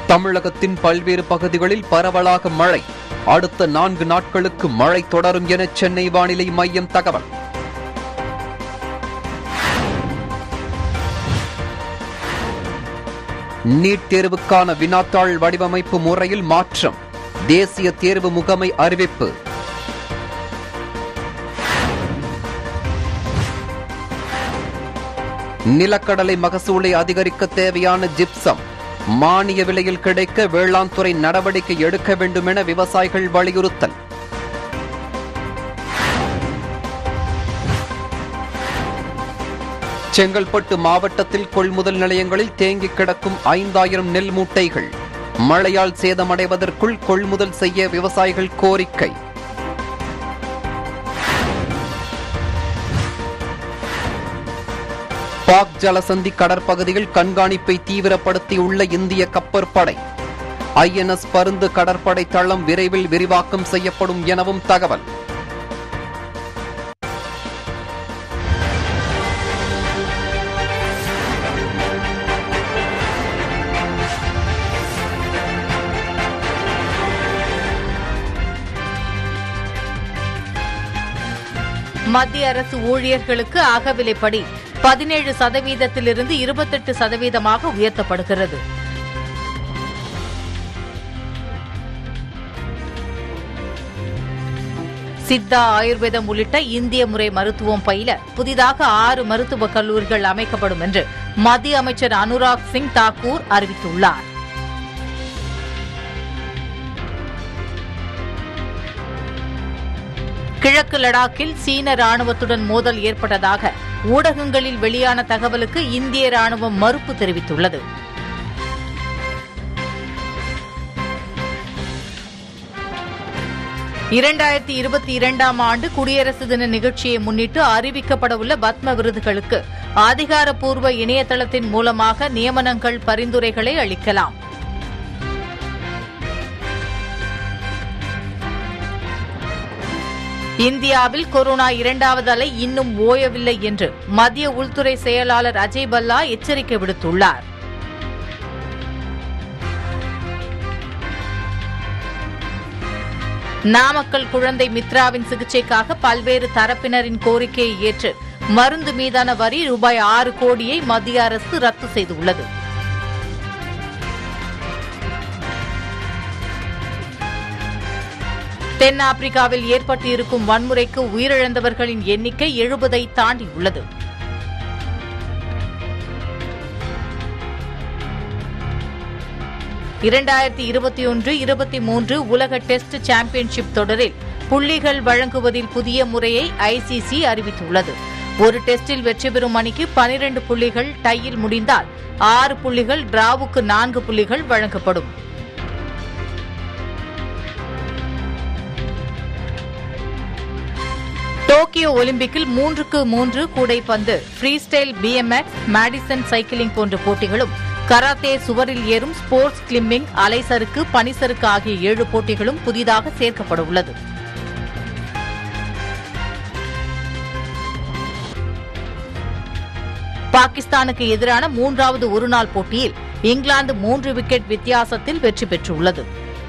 தமிழகத்தின் பல்வேறு பகுதிகளில் பரவலாக மழை அடுத்த நான்கு நாட்களுக்கு மழை தொடரும் என சென்னை வானிலை மையம் தகவல் நீட் தேர்வுக்கான வினாத்தாள் வடிவமைப்பு முறையில் மாற்றம் தேசிய தேர்வு முகமை அறிவிப்பு நிலக்கடலை மகசூலை அதிகரிக்க தேவையான ஜிப்சம் மானிய விலையில் கிடைக்க வேளாண் துறை நடவடிக்கை எடுக்க வேண்டும் என விவசாயிகள் வலியுறுத்தல் செங்கல்பட்டு மாவட்டத்தில் கொள்முதல் நிலையங்களில் தேங்கி கிடக்கும் ஐந்தாயிரம் நெல் மூட்டைகள் மழையால் சேதமடைவதற்குள் கொள்முதல் செய்ய விவசாயிகள் கோரிக்கை பாக் ஜலசந்தி கடற்பகுதியில் கண்காணிப்பை தீவிரப்படுத்தியுள்ள இந்திய கப்பற்படை ஐஎன்எஸ் பருந்து கடற்படை தளம் விரைவில் விரிவாக்கம் செய்யப்படும் எனவும் தகவல் மத்திய அரசு ஊழியர்களுக்கு அகவிலைப்படி பதினேழு சதவீதத்திலிருந்து இருபத்தெட்டு சதவீதமாக உயர்த்தப்படுகிறது சித்தா ஆயுர்வேதம் உள்ளிட்ட இந்திய முறை மருத்துவம் பயில புதிதாக ஆறு மருத்துவக் கல்லூரிகள் அமைக்கப்படும் என்று மத்திய அமைச்சர் அனுராக் சிங் தாக்கூர் அறிவித்துள்ளார் கிழக்கு லடாக்கில் சீன ராணுவத்துடன் மோதல் ஏற்பட்டதாக ஊடகங்களில் வெளியான தகவலுக்கு இந்திய ராணுவம் மறுப்பு தெரிவித்துள்ளது இரண்டாயிரத்தி இருபத்தி இரண்டாம் ஆண்டு குடியரசு தின நிகழ்ச்சியை முன்னிட்டு அறிவிக்கப்படவுள்ள பத்ம விருதுகளுக்கு அதிகாரப்பூர்வ இணையதளத்தின் மூலமாக நியமனங்கள் பரிந்துரைகளை அளிக்கலாம் இந்தியாவில் கொரோனா இரண்டாவது அலை இன்னும் ஓயவில்லை என்று மத்திய உள்துறை செயலாளர் அஜய் பல்லா எச்சரிக்கை விடுத்துள்ளார் நாமக்கல் குழந்தை மித்ராவின் சிகிச்சைக்காக பல்வேறு தரப்பினரின் கோரிக்கையை ஏற்று மருந்து மீதான வரி ரூபாய் ஆறு கோடியை மத்திய அரசு ரத்து செய்துள்ளது தென்னாப்பிரிக்காவில் ஏற்பட்டு இருக்கும் வன்முறைக்கு உயிரிழந்தவர்களின் எண்ணிக்கை எழுபதை தாண்டியுள்ளது இரண்டாயிரத்தி இருபத்தி ஒன்று இருபத்தி மூன்று உலக டெஸ்ட் சாம்பியன்ஷிப் தொடரில் புள்ளிகள் வழங்குவதில் புதிய முறையை ஐசிசி அறிவித்துள்ளது ஒரு டெஸ்டில் வெற்றி பெறும் அணிக்கு பனிரண்டு புள்ளிகள் டையில் முடிந்தால் ஆறு புள்ளிகள் டிராவுக்கு நான்கு புள்ளிகள் வழங்கப்படும் டோக்கியோ ஒலிம்பிக்கில் மூன்றுக்கு மூன்று கூடைப்பந்து freestyle BMX Madison cycling போன்ற போட்டிகளும் கராத்தே சுவரில் ஏறும் ஸ்போர்ட்ஸ் கிளிம்பிங் அலைசறுக்கு பனிசறுக்கு ஆகிய ஏழு போட்டிகளும் புதிதாக சேர்க்கப்பட உள்ளது பாகிஸ்தானுக்கு எதிரான மூன்றாவது ஒருநாள் போட்டியில் இங்கிலாந்து மூன்று விக்கெட் வித்தியாசத்தில் வெற்றி பெற்றுள்ளது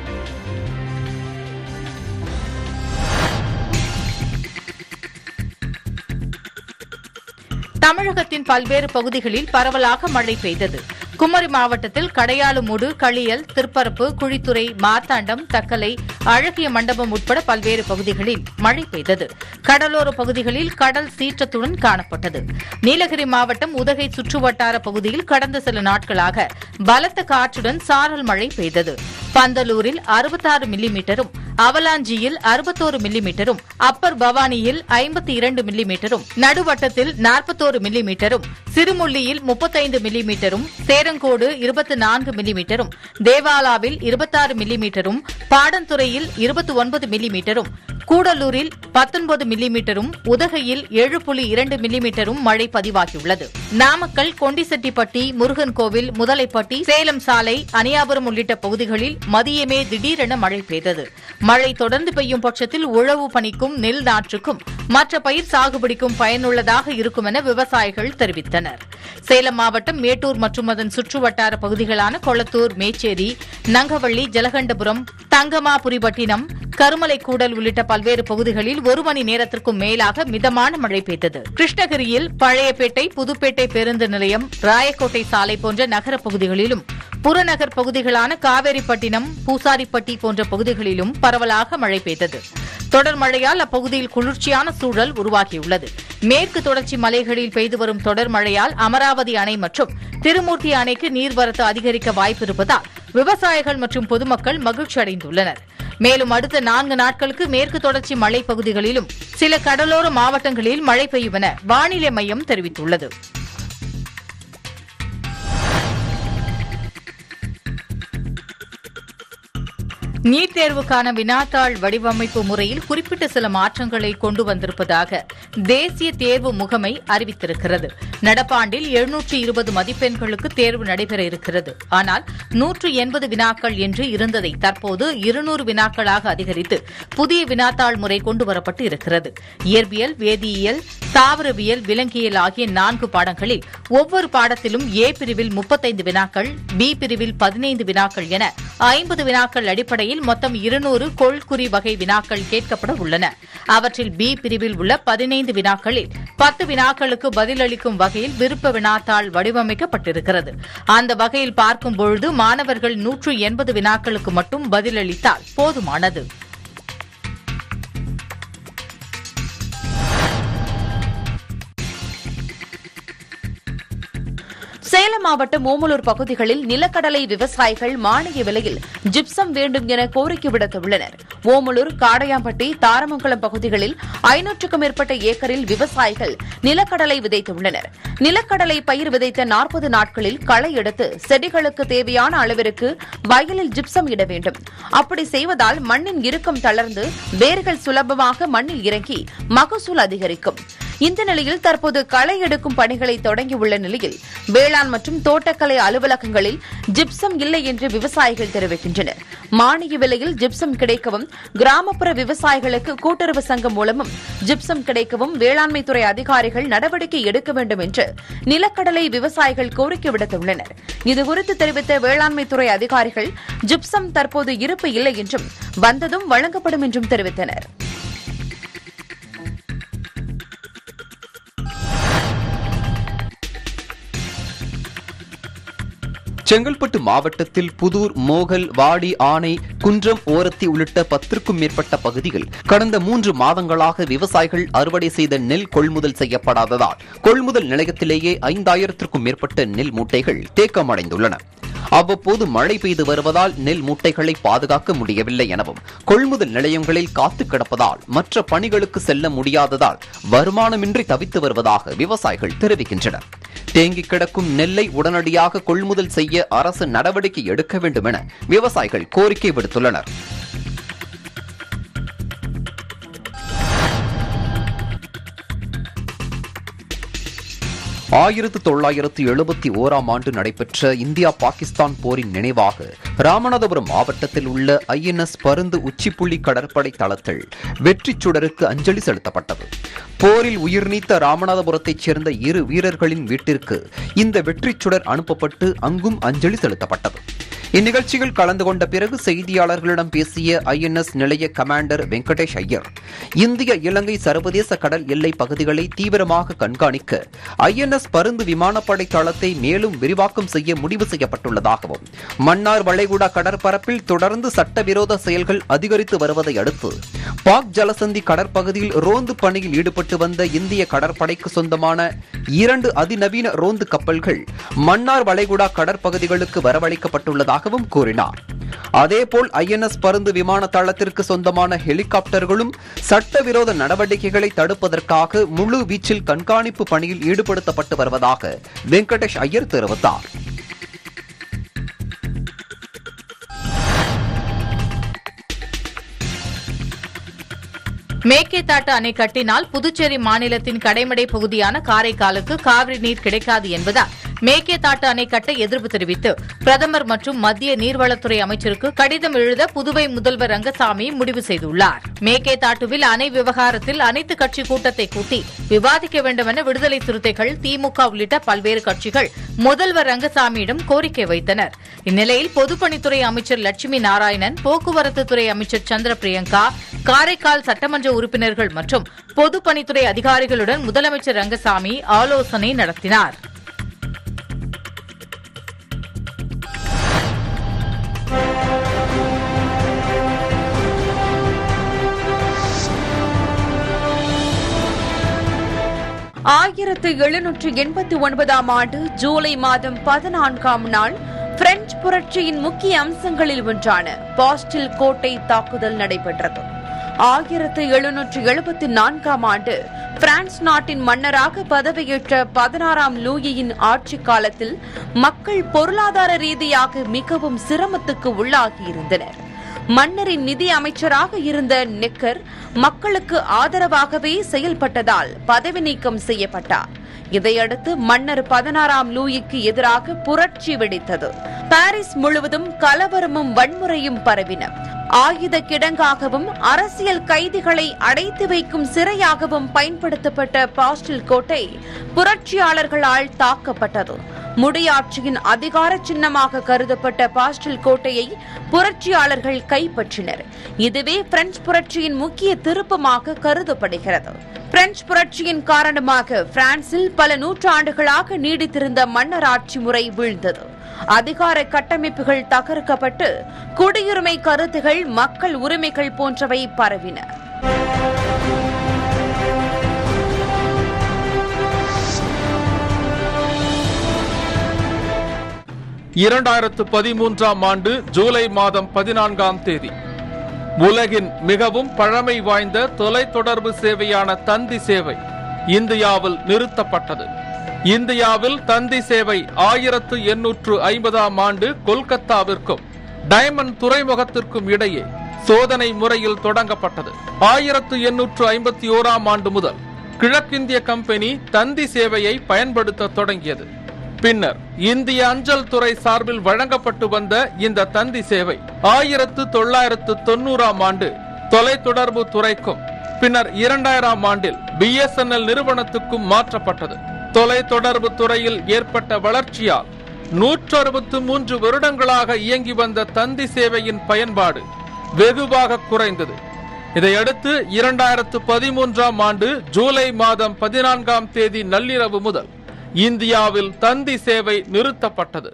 தமிழகத்தின் பல்வேறு பகுதிகளில் பரவலாக மழை பெய்தது குமரி மாவட்டத்தில் கடையாளுமூடு களியல் திருப்பரப்பு குழித்துறை மார்த்தாண்டம் தக்கலை அழகிய மண்டபம் உட்பட பல்வேறு பகுதிகளில் மழை பெய்தது கடலோர பகுதிகளில் கடல் சீற்றத்துடன் காணப்பட்டது நீலகிரி மாவட்டம் உதகை சுற்றுவட்டார பகுதியில் கடந்த சில நாட்களாக பலத்த காற்றுடன் சாரல் மழை பெய்தது பந்தலூரில் அறுபத்தாறு மில்லிமீட்டரும் அவலாஞ்சியில் அறுபத்தோரு மில்லிமீட்டரும் அப்பர் பவானியில் ஐம்பத்தி இரண்டு மில்லிமீட்டரும் நடுவட்டத்தில் நாற்பத்தோரு மில்லிமீட்டரும் சிறுமுள்ளியில் முப்பத்தைந்து மில்லிமீட்டரும் சேரங்கோடு இருபத்தி நான்கு மில்லிமீட்டரும் தேவாலாவில் இருபத்தாறு மில்லிமீட்டரும் பாடந்துறையில் இருபத்தி ஒன்பது மில்லிமீட்டரும் கூடலூரில் பத்தொன்பது மில்லிமீட்டரும் உதகையில் ஏழு புள்ளி இரண்டு மில்லிமீட்டரும் மழை பதிவாகியுள்ளது நாமக்கல் கொண்டிசெட்டிப்பட்டி முருகன் கோவில் முதலைப்பட்டி சேலம் சாலை அனியாபுரம் உள்ளிட்ட பகுதிகளில் மதியமே திடீரென மழை பெய்தது மழை தொடர்ந்து பெய்யும் பட்சத்தில் உழவு பணிக்கும் நெல் நாற்றுக்கும் மற்ற பயிர் சாகுபடிக்கும் பயனுள்ளதாக இருக்கும் என விவசாயிகள் தெரிவித்தனர் சேலம் மாவட்டம் மேட்டூர் மற்றும் அதன் சுற்றுவட்டார பகுதிகளான கொளத்தூர் மேச்சேரி நங்கவள்ளி ஜலகண்டபுரம் தங்கமாபுரிபட்டினம் கருமலைக்கூடல் உள்ளிட்ட பல்வேறு பகுதிகளில் ஒரு மணி நேரத்திற்கும் மேலாக மிதமான மழை பெய்தது கிருஷ்ணகிரியில் பழையப்பேட்டை புதுப்பேட்டை பேருந்து நிலையம் ராயக்கோட்டை சாலை போன்ற நகர பகுதிகளிலும் புறநகர் பகுதிகளான காவேரிப்பட்டினம் பூசாரிப்பட்டி போன்ற பகுதிகளிலும் பரவலாக மழை பெய்தது தொடர் மழையால் அப்பகுதியில் குளிர்ச்சியான சூழல் உருவாகியுள்ளது மேற்கு தொடர்ச்சி மலைகளில் பெய்து வரும் தொடர் மழையால் அமராவதி அணை மற்றும் திருமூர்த்தி அணைக்கு நீர்வரத்து அதிகரிக்க வாய்ப்பிருப்பதால் விவசாயிகள் மற்றும் பொதுமக்கள் மகிழ்ச்சி அடைந்துள்ளனர் மேலும் அடுத்த நான்கு நாட்களுக்கு மேற்கு தொடர்ச்சி மலைப் பகுதிகளிலும் சில கடலோர மாவட்டங்களில் மழை பெய்யும் என வானிலை மையம் தெரிவித்துள்ளது நீட் தேர்வுக்கான வினாத்தாள் வடிவமைப்பு முறையில் குறிப்பிட்ட சில மாற்றங்களை கொண்டு வந்திருப்பதாக தேசிய தேர்வு முகமை அறிவித்திருக்கிறது நடப்பாண்டில் எழுநூற்று இருபது மதிப்பெண்களுக்கு தேர்வு நடைபெற இருக்கிறது ஆனால் நூற்று எண்பது வினாக்கள் என்று இருந்ததை தற்போது இருநூறு வினாக்களாக அதிகரித்து புதிய வினாத்தாள் முறை கொண்டுவரப்பட்டு இருக்கிறது இயற்பியல் வேதியியல் தாவரவியல் விலங்கியல் ஆகிய நான்கு பாடங்களில் ஒவ்வொரு பாடத்திலும் ஏ பிரிவில் முப்பத்தைந்து வினாக்கள் பி பிரிவில் பதினைந்து வினாக்கள் என ஐம்பது வினாக்கள் அடிப்படையில் மொத்தம் இருநூறு கொள்குறி வகை வினாக்கள் கேட்கப்பட உள்ளன அவற்றில் பி பிரிவில் உள்ள பதினைந்து வினாக்களில் பத்து வினாக்களுக்கு பதிலளிக்கும் வகையில் விருப்ப வினாத்தாள் வடிவமைக்கப்பட்டிருக்கிறது அந்த வகையில் பார்க்கும் பொழுது மாணவர்கள் நூற்று எண்பது வினாக்களுக்கு மட்டும் பதிலளித்தால் போதுமானது சேலம் மாவட்டம் ஓமலூர் பகுதிகளில் நிலக்கடலை விவசாயிகள் மானிய விலையில் ஜிப்சம் வேண்டும் என கோரிக்கை விடுத்துள்ளனர் ஓமலூர் காடையாம்பட்டி தாரமங்கலம் பகுதிகளில் ஐநூற்றுக்கும் மேற்பட்ட ஏக்கரில் விவசாயிகள் நிலக்கடலை விதைத்துள்ளனர் நிலக்கடலை பயிர் விதைத்த நாற்பது நாட்களில் களை எடுத்து செடிகளுக்கு தேவையான அளவிற்கு வயலில் ஜிப்சம் இட வேண்டும் அப்படி செய்வதால் மண்ணின் இறுக்கம் தளர்ந்து வேர்கள் சுலபமாக மண்ணில் இறங்கி மகசூல் அதிகரிக்கும் இந்த நிலையில் தற்போது களை எடுக்கும் பணிகளை தொடங்கியுள்ள நிலையில் வேளாண் மற்றும் தோட்டக்கலை அலுவலகங்களில் ஜிப்சம் இல்லை என்று விவசாயிகள் தெரிவிக்கின்றனர் மானிய விலையில் ஜிப்சம் கிடைக்கவும் கிராமப்புற விவசாயிகளுக்கு கூட்டுறவு சங்கம் மூலமும் ஜிப்சம் கிடைக்கவும் வேளாண்மை துறை அதிகாரிகள் நடவடிக்கை எடுக்க வேண்டும் என்று நிலக்கடலை விவசாயிகள் கோரிக்கை விடுத்துள்ளனர் இதுகுறித்து தெரிவித்த வேளாண்மை துறை அதிகாரிகள் ஜிப்சம் தற்போது இருப்பு இல்லை என்றும் வந்ததும் வழங்கப்படும் என்றும் தெரிவித்தனர் செங்கல்பட்டு மாவட்டத்தில் புதூர் மோகல் வாடி ஆனை குன்றம் ஓரத்தி உள்ளிட்ட பத்திற்கும் மேற்பட்ட பகுதிகள் கடந்த மூன்று மாதங்களாக விவசாயிகள் அறுவடை செய்த நெல் கொள்முதல் செய்யப்படாததால் கொள்முதல் நிலையத்திலேயே ஐந்தாயிரத்திற்கும் மேற்பட்ட நெல் மூட்டைகள் தேக்கமடைந்துள்ளன அவ்வப்போது மழை பெய்து வருவதால் நெல் மூட்டைகளை பாதுகாக்க முடியவில்லை எனவும் கொள்முதல் நிலையங்களில் காத்து கிடப்பதால் மற்ற பணிகளுக்கு செல்ல முடியாததால் வருமானமின்றி தவித்து வருவதாக விவசாயிகள் தெரிவிக்கின்றனர் தேங்கி கிடக்கும் நெல்லை உடனடியாக கொள்முதல் செய்ய அரசு நடவடிக்கை எடுக்க வேண்டும் என விவசாயிகள் கோரிக்கை விடுத்துள்ளனர் ஆயிரத்து தொள்ளாயிரத்து எழுபத்தி ஓராம் ஆண்டு நடைபெற்ற இந்தியா பாகிஸ்தான் போரின் நினைவாக ராமநாதபுரம் மாவட்டத்தில் உள்ள ஐஎன்எஸ் பருந்து உச்சிப்புள்ளி கடற்படை தளத்தில் வெற்றி சுடருக்கு அஞ்சலி செலுத்தப்பட்டது போரில் உயிர் நீத்த ராமநாதபுரத்தைச் சேர்ந்த இரு வீரர்களின் வீட்டிற்கு இந்த வெற்றி சுடர் அனுப்பப்பட்டு அங்கும் அஞ்சலி செலுத்தப்பட்டது இந்நிகழ்ச்சியில் கலந்து கொண்ட பிறகு செய்தியாளர்களிடம் பேசிய ஐஎன்எஸ் நிலைய கமாண்டர் வெங்கடேஷ் ஐயர் இந்திய இலங்கை சர்வதேச கடல் எல்லை பகுதிகளை தீவிரமாக கண்காணிக்க ஐஎன்எஸ் பருந்து விமானப்படை தளத்தை மேலும் விரிவாக்கம் செய்ய முடிவு செய்யப்பட்டுள்ளதாகவும் மன்னார் வளைகுடா கடற்பரப்பில் தொடர்ந்து சட்டவிரோத செயல்கள் அதிகரித்து வருவதை அடுத்து பாக் ஜலசந்தி கடற்பகுதியில் ரோந்து பணியில் ஈடுபட்டு வந்த இந்திய கடற்படைக்கு சொந்தமான இரண்டு அதிநவீன ரோந்து கப்பல்கள் மன்னார் வளைகுடா கடற்பகுதிகளுக்கு வரவழைக்கப்பட்டுள்ளதாகவும் கூறினார் அதேபோல் ஐஎன்எஸ் பருந்து விமான தளத்திற்கு சொந்தமான ஹெலிகாப்டர்களும் சட்டவிரோத நடவடிக்கைகளை தடுப்பதற்காக முழு வீச்சில் கண்காணிப்பு பணியில் ஈடுபடுத்தப்பட்டு வருவதாக வெங்கடேஷ் ஐயர் தெரிவித்தார் மேக்கேதாட்டு அணை கட்டினால் புதுச்சேரி மாநிலத்தின் கடைமடை பகுதியான காரைக்காலுக்கு காவிரி நீர் கிடைக்காது என்பதால் மேகேதாட்டு அணை கட்ட எதிர்ப்பு தெரிவித்து பிரதமர் மற்றும் மத்திய நீர்வளத்துறை அமைச்சருக்கு கடிதம் எழுத புதுவை முதல்வர் ரங்கசாமி முடிவு செய்துள்ளார் மேகேதாட்டுவில் அணை விவகாரத்தில் அனைத்து கட்சி கூட்டத்தை கூட்டி விவாதிக்க வேண்டும் என விடுதலை சிறுத்தைகள் திமுக உள்ளிட்ட பல்வேறு கட்சிகள் முதல்வர் ரங்கசாமியிடம் கோரிக்கை வைத்தனர் இந்நிலையில் பொதுப்பணித்துறை அமைச்சர் லட்சுமி நாராயணன் போக்குவரத்து துறை அமைச்சர் சந்திர பிரியங்கா காரைக்கால் சட்டமன்ற உறுப்பினர்கள் மற்றும் பொதுப்பணித்துறை அதிகாரிகளுடன் முதலமைச்சர் ரங்கசாமி ஆலோசனை நடத்தினார் ஆயிரத்து எழுநூற்று எண்பத்தி ஒன்பதாம் ஆண்டு ஜூலை மாதம் பதினான்காம் நாள் பிரெஞ்சு புரட்சியின் முக்கிய அம்சங்களில் ஒன்றான பாஸ்டில் கோட்டை தாக்குதல் நடைபெற்றது ஆயிரத்து எழுநூற்று எழுபத்தி நான்காம் ஆண்டு பிரான்ஸ் நாட்டின் மன்னராக பதவியேற்ற பதினாறாம் லூயியின் ஆட்சி காலத்தில் மக்கள் பொருளாதார ரீதியாக மிகவும் சிரமத்துக்கு உள்ளாகியிருந்தனர் மன்னரின் நிதி அமைச்சராக இருந்த நெக்கர் மக்களுக்கு ஆதரவாகவே செயல்பட்டதால் பதவி நீக்கம் செய்யப்பட்டார் இதையடுத்து மன்னர் பதினாறாம் லூயிக்கு எதிராக புரட்சி வெடித்தது பாரிஸ் முழுவதும் கலவரமும் வன்முறையும் பரவின ஆயுத கிடங்காகவும் அரசியல் கைதிகளை அடைத்து வைக்கும் சிறையாகவும் பயன்படுத்தப்பட்ட பாஸ்டில் கோட்டை புரட்சியாளர்களால் தாக்கப்பட்டது முடியாட்சியின் அதிகார சின்னமாக கருதப்பட்ட பாஸ்டில் கோட்டையை புரட்சியாளர்கள் கைப்பற்றினர் இதுவே பிரெஞ்சு புரட்சியின் முக்கிய திருப்பமாக கருதப்படுகிறது பிரெஞ்சு புரட்சியின் காரணமாக பிரான்சில் பல நூற்றாண்டுகளாக நீடித்திருந்த மன்னராட்சி முறை வீழ்ந்தது அதிகார கட்டமைப்புகள் தகர்க்கப்பட்டு குடியுரிமை கருத்துகள் மக்கள் உரிமைகள் போன்றவை பரவின இரண்டாயிரத்து பதிமூன்றாம் ஆண்டு ஜூலை மாதம் பதினான்காம் தேதி உலகின் மிகவும் பழமை வாய்ந்த தொலைத்தொடர்பு சேவையான தந்தி சேவை இந்தியாவில் நிறுத்தப்பட்டது இந்தியாவில் தந்தி சேவை ஆயிரத்து எண்ணூற்று ஐம்பதாம் ஆண்டு கொல்கத்தாவிற்கும் டைமண்ட் துறைமுகத்திற்கும் இடையே சோதனை முறையில் தொடங்கப்பட்டது ஆயிரத்து எண்ணூற்று ஐம்பத்தி ஓராம் ஆண்டு முதல் கிழக்கிந்திய கம்பெனி தந்தி சேவையை பயன்படுத்த தொடங்கியது பின்னர் இந்திய அஞ்சல் துறை சார்பில் வழங்கப்பட்டு வந்த இந்த தந்தி சேவை ஆயிரத்து தொள்ளாயிரத்து தொண்ணூறாம் ஆண்டு தொலைத்தொடர்பு துறைக்கும் பின்னர் இரண்டாயிரம் ஆண்டில் பிஎஸ்என்எல் நிறுவனத்துக்கும் மாற்றப்பட்டது தொலைத்தொடர்பு துறையில் ஏற்பட்ட வளர்ச்சியால் நூற்று அறுபத்து மூன்று வருடங்களாக இயங்கி வந்த தந்தி சேவையின் பயன்பாடு வெகுவாக குறைந்தது இதையடுத்து இரண்டாயிரத்து பதிமூன்றாம் ஆண்டு ஜூலை மாதம் பதினான்காம் தேதி நள்ளிரவு முதல் இந்தியாவில் தந்தி சேவை நிறுத்தப்பட்டது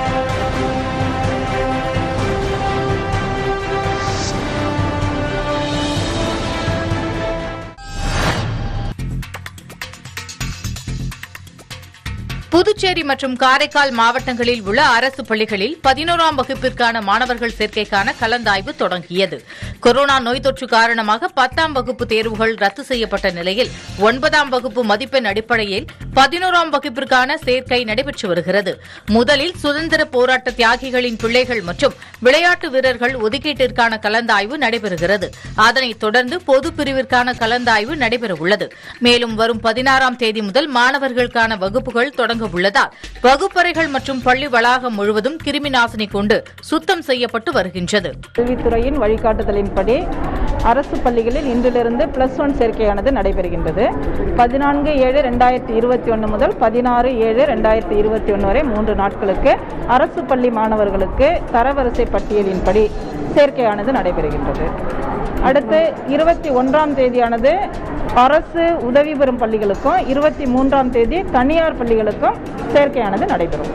புதுச்சேரி மற்றும் காரைக்கால் மாவட்டங்களில் உள்ள அரசு பள்ளிகளில் பதினோராம் வகுப்பிற்கான மாணவர்கள் சேர்க்கைக்கான கலந்தாய்வு தொடங்கியது கொரோனா நோய் தொற்று காரணமாக பத்தாம் வகுப்பு தேர்வுகள் ரத்து செய்யப்பட்ட நிலையில் ஒன்பதாம் வகுப்பு மதிப்பெண் அடிப்படையில் பதினோராம் வகுப்பிற்கான சேர்க்கை நடைபெற்று வருகிறது முதலில் சுதந்திர போராட்ட தியாகிகளின் பிள்ளைகள் மற்றும் விளையாட்டு வீரர்கள் ஒதுக்கீட்டிற்கான கலந்தாய்வு நடைபெறுகிறது அதனைத் தொடர்ந்து பொது பிரிவிற்கான கலந்தாய்வு நடைபெறவுள்ளது மேலும் வரும் பதினாறாம் தேதி முதல் மாணவர்களுக்கான வகுப்புகள் தொடங்க உள்ளதால் வகுப்பறைகள் மற்றும் பள்ளி வளாகம் முழுவதும் கிருமி நாசினி கொண்டு சுத்தம் செய்யப்பட்டு வருகின்றது கல்வித்துறையின் வழிகாட்டுதலின்படி அரசு பள்ளிகளில் இன்றிலிருந்து பிளஸ் ஒன் சேர்க்கையானது நடைபெறுகின்றது பதினான்கு ஏழு ரெண்டாயிரத்தி இருபத்தி ஒன்று முதல் பதினாறு ஏழு ரெண்டாயிரத்தி இருபத்தி ஒன்று வரை மூன்று நாட்களுக்கு அரசு பள்ளி மாணவர்களுக்கு தரவரிசை பட்டியலின்படி சேர்க்கையானது நடைபெறுகின்றது அடுத்து இருபத்தி ஒன்றாம் தேதியானது அரசு உதவி பெறும் பள்ளிகளுக்கும் இருபத்தி மூன்றாம் தேதி தனியார் பள்ளிகளுக்கும் சேர்க்கையானது நடைபெறும்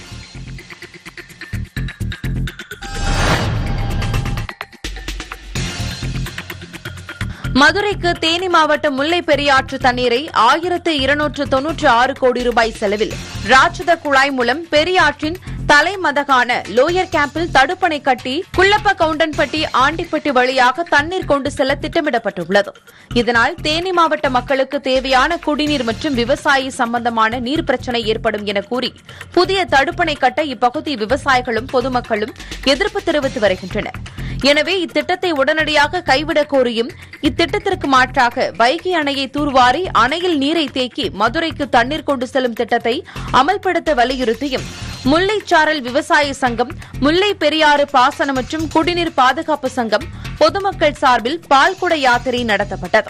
மதுரைக்கு தேனி மாவட்டம் முல்லை பெரியாற்று தண்ணீரை ஆயிரத்து இருநூற்று தொன்னூற்று ஆறு கோடி ரூபாய் செலவில் ராட்சத குழாய் மூலம் பெரியாற்றின் தலைமதகான லோயர் கேம்பில் தடுப்பணை கட்டி குள்ளப்ப கவுண்டன்பட்டி ஆண்டிப்பட்டி வழியாக தண்ணீர் கொண்டு செல்ல திட்டமிடப்பட்டுள்ளது இதனால் தேனி மாவட்ட மக்களுக்கு தேவையான குடிநீர் மற்றும் விவசாயி சம்பந்தமான நீர் பிரச்சினை ஏற்படும் என கூறி புதிய தடுப்பணை கட்ட இப்பகுதி விவசாயிகளும் பொதுமக்களும் எதிர்ப்பு தெரிவித்து வருகின்றனர் எனவே இத்திட்டத்தை உடனடியாக கைவிடக் கோரியும் இத்திட்டத்திற்கு மாற்றாக வைகை அணையை தூர்வாரி அணையில் நீரை தேக்கி மதுரைக்கு தண்ணீர் கொண்டு செல்லும் திட்டத்தை அமல்படுத்த வலியுறுத்தியும் முல்லைச்சாரல் விவசாய சங்கம் முல்லை பெரியாறு பாசன மற்றும் குடிநீர் பாதுகாப்பு சங்கம் பொதுமக்கள் சார்பில் பால்குட யாத்திரை நடத்தப்பட்டது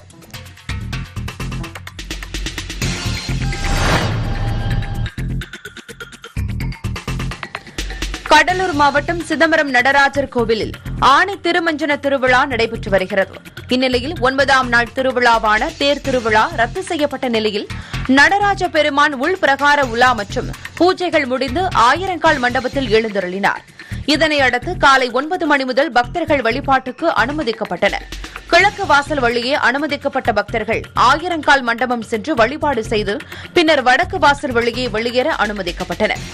கடலூர் மாவட்டம் சிதம்பரம் நடராஜர் கோவிலில் ஆணி திருமஞ்சன திருவிழா நடைபெற்று வருகிறது இந்நிலையில் ஒன்பதாம் நாள் திருவிழாவான தேர் திருவிழா ரத்து செய்யப்பட்ட நிலையில் நடராஜ பெருமான் உள் பிரகார உலா மற்றும் பூஜைகள் முடிந்து ஆயிரங்கால் மண்டபத்தில் எழுந்தருளினார் இதனையடுத்து காலை ஒன்பது மணி முதல் பக்தர்கள் வழிபாட்டுக்கு அனுமதிக்கப்பட்டனர் கிழக்கு வாசல் வழியே அனுமதிக்கப்பட்ட பக்தர்கள் ஆயிரங்கால் மண்டபம் சென்று வழிபாடு செய்து பின்னர் வடக்கு வாசல் வழியே வெளியேற அனுமதிக்கப்பட்டனர்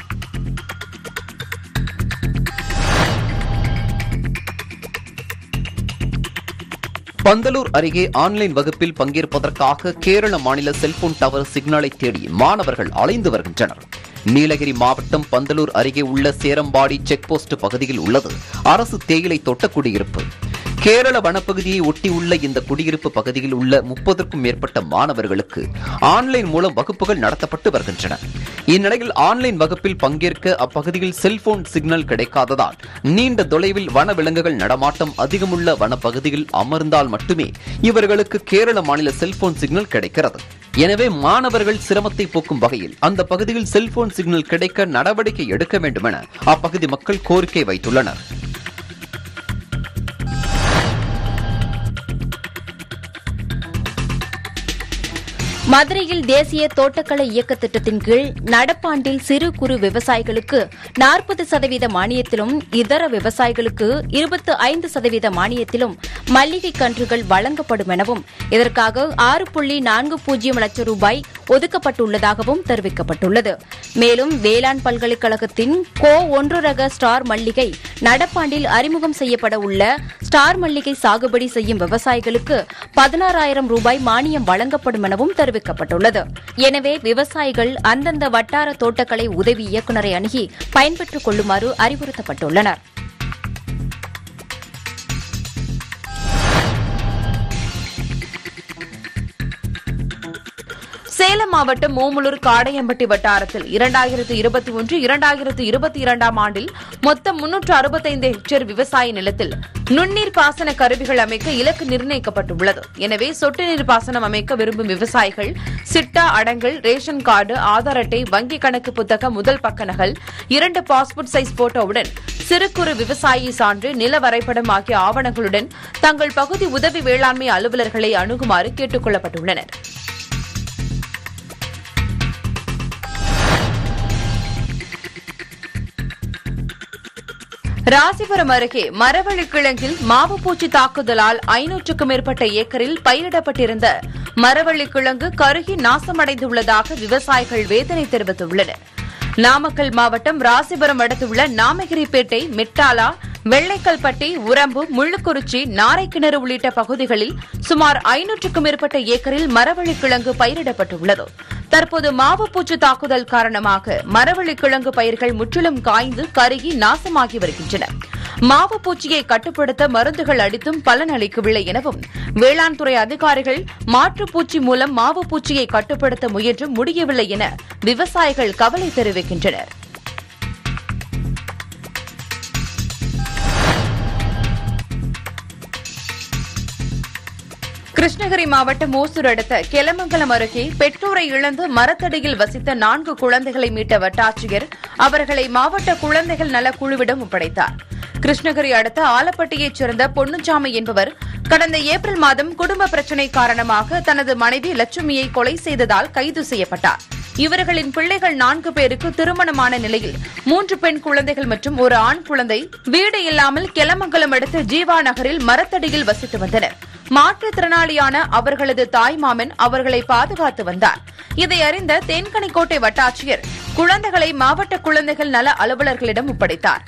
பந்தலூர் அருகே ஆன்லைன் வகுப்பில் பங்கேற்பதற்காக கேரள மாநில செல்போன் டவர் சிக்னலை தேடி மாணவர்கள் அலைந்து வருகின்றனர் நீலகிரி மாவட்டம் பந்தலூர் அருகே உள்ள சேரம்பாடி செக் போஸ்ட் பகுதியில் உள்ளது அரசு தேயிலை தோட்ட குடியிருப்பு கேரள வனப்பகுதியை ஒட்டியுள்ள இந்த குடியிருப்பு பகுதியில் உள்ள முப்பதற்கும் மேற்பட்ட மாணவர்களுக்கு ஆன்லைன் மூலம் வகுப்புகள் நடத்தப்பட்டு வருகின்றன இந்நிலையில் ஆன்லைன் வகுப்பில் பங்கேற்க அப்பகுதியில் செல்போன் சிக்னல் கிடைக்காததால் நீண்ட தொலைவில் வனவிலங்குகள் நடமாட்டம் அதிகமுள்ள வனப்பகுதியில் அமர்ந்தால் மட்டுமே இவர்களுக்கு கேரள மாநில செல்போன் சிக்னல் கிடைக்கிறது எனவே மாணவர்கள் சிரமத்தை போக்கும் வகையில் அந்த பகுதியில் செல்போன் சிக்னல் கிடைக்க நடவடிக்கை எடுக்க வேண்டும் என அப்பகுதி மக்கள் கோரிக்கை வைத்துள்ளனர் மதுரையில் தேசிய தோட்டக்கலை இயக்க திட்டத்தின் கீழ் நடப்பாண்டில் சிறு குறு விவசாயிகளுக்கு நாற்பது சதவீத மானியத்திலும் இதர விவசாயிகளுக்கு இருபத்து ஐந்து சதவீத மானியத்திலும் மல்லிகை கன்றுகள் வழங்கப்படும் எனவும் இதற்காக ஆறு புள்ளி நான்கு பூஜ்ஜியம் லட்சம் ரூபாய் ஒதுக்கப்பட்டுள்ளதாகவும் தெரிவிக்கப்பட்டுள்ளது மேலும் வேளாண் பல்கலைக்கழகத்தின் கோ ஒன்று ரக ஸ்டார் மல்லிகை நடப்பாண்டில் அறிமுகம் செய்யப்பட உள்ள ஸ்டார் மல்லிகை சாகுபடி செய்யும் விவசாயிகளுக்கு பதினாறாயிரம் ரூபாய் மானியம் வழங்கப்படும் எனவும் தெரிவிக்கப்பட்டுள்ளது எனவே விவசாயிகள் அந்தந்த வட்டார தோட்டக்கலை உதவி இயக்குநரை அணுகி பயன்பெற்றுக் கொள்ளுமாறு அறிவுறுத்தப்பட்டுள்ளனர் சேலம் மாவட்டம் ஓமலூர் காடையம்பட்டி வட்டாரத்தில் இரண்டாயிரத்து இருபத்தி ஒன்று இரண்டாயிரத்து இருபத்தி இரண்டாம் ஆண்டில் மொத்தம் முன்னூற்று அறுபத்தைந்து ஹெக்டேர் விவசாய நிலத்தில் நுண்ணீர் பாசன கருவிகள் அமைக்க இலக்கு நிர்ணயிக்கப்பட்டுள்ளது எனவே சொட்டு நீர் பாசனம் அமைக்க விரும்பும் விவசாயிகள் சிட்டா அடங்கல் ரேஷன் கார்டு ஆதார் அட்டை வங்கி கணக்கு புத்தக முதல் பக்க நகல் இரண்டு பாஸ்போர்ட் சைஸ் போட்டோவுடன் சிறு குறு விவசாயி சான்று நில வரைபடம் ஆகிய ஆவணங்களுடன் தங்கள் பகுதி உதவி வேளாண்மை அலுவலர்களை அணுகுமாறு கேட்டுக் கொள்ளப்பட்டுள்ளனர் ராசிபுரம் அருகே மரவள்ளி கிழங்கில் மாவுப்பூச்சி தாக்குதலால் ஐநூற்றுக்கும் மேற்பட்ட ஏக்கரில் பயிரிடப்பட்டிருந்த மரவள்ளி கிழங்கு கருகி நாசமடைந்துள்ளதாக விவசாயிகள் வேதனை தெரிவித்துள்ளனர் நாமக்கல் மாவட்டம் ராசிபுரம் அடுத்துள்ள நாமகிரிப்பேட்டை மெட்டாலா வெள்ளைக்கல்பட்டி உரம்பு முள்ளுக்குறிச்சி நாரைக்கிணறு உள்ளிட்ட பகுதிகளில் சுமார் ஐநூற்றுக்கும் மேற்பட்ட ஏக்கரில் மரவள்ளி கிழங்கு பயிரிடப்பட்டுள்ளது தற்போது மாவுப்பூச்சி தாக்குதல் காரணமாக மரவள்ளி கிழங்கு பயிர்கள் முற்றிலும் காய்ந்து கருகி நாசமாகி வருகின்றன மாவுப்பூச்சியை கட்டுப்படுத்த மருந்துகள் அடித்தும் பலன் அளிக்கவில்லை எனவும் வேளாண் துறை அதிகாரிகள் மாற்றுப்பூச்சி மூலம் மாவுப்பூச்சியை கட்டுப்படுத்த முயன்றும் முடியவில்லை என விவசாயிகள் கவலை தெரிவிக்கின்றனர் கிருஷ்ணகிரி மாவட்டம் ஓசூர் அடுத்த கெலமங்கலம் அருகே பெற்றோரை இழந்து மரத்தடியில் வசித்த நான்கு குழந்தைகளை மீட்ட வட்டாட்சியர் அவர்களை மாவட்ட குழந்தைகள் நல குழுவிடம் ஒப்படைத்தார் கிருஷ்ணகிரி அடுத்த ஆலப்பட்டியைச் சேர்ந்த பொன்னுச்சாமி என்பவர் கடந்த ஏப்ரல் மாதம் குடும்ப பிரச்சினை காரணமாக தனது மனைவி லட்சுமியை கொலை செய்ததால் கைது செய்யப்பட்டார் இவர்களின் பிள்ளைகள் நான்கு பேருக்கு திருமணமான நிலையில் மூன்று பெண் குழந்தைகள் மற்றும் ஒரு ஆண் குழந்தை வீடு இல்லாமல் கெலமங்கலம் அடுத்த ஜீவா நகரில் மரத்தடியில் வசித்து வந்தனர் மாற்றுத்திறனாளியான அவர்களது தாய்மாமன் அவர்களை பாதுகாத்து வந்தார் இதை அறிந்த தென்கனிக்கோட்டை வட்டாட்சியர் குழந்தைகளை மாவட்ட குழந்தைகள் நல அலுவலர்களிடம் ஒப்படைத்தார்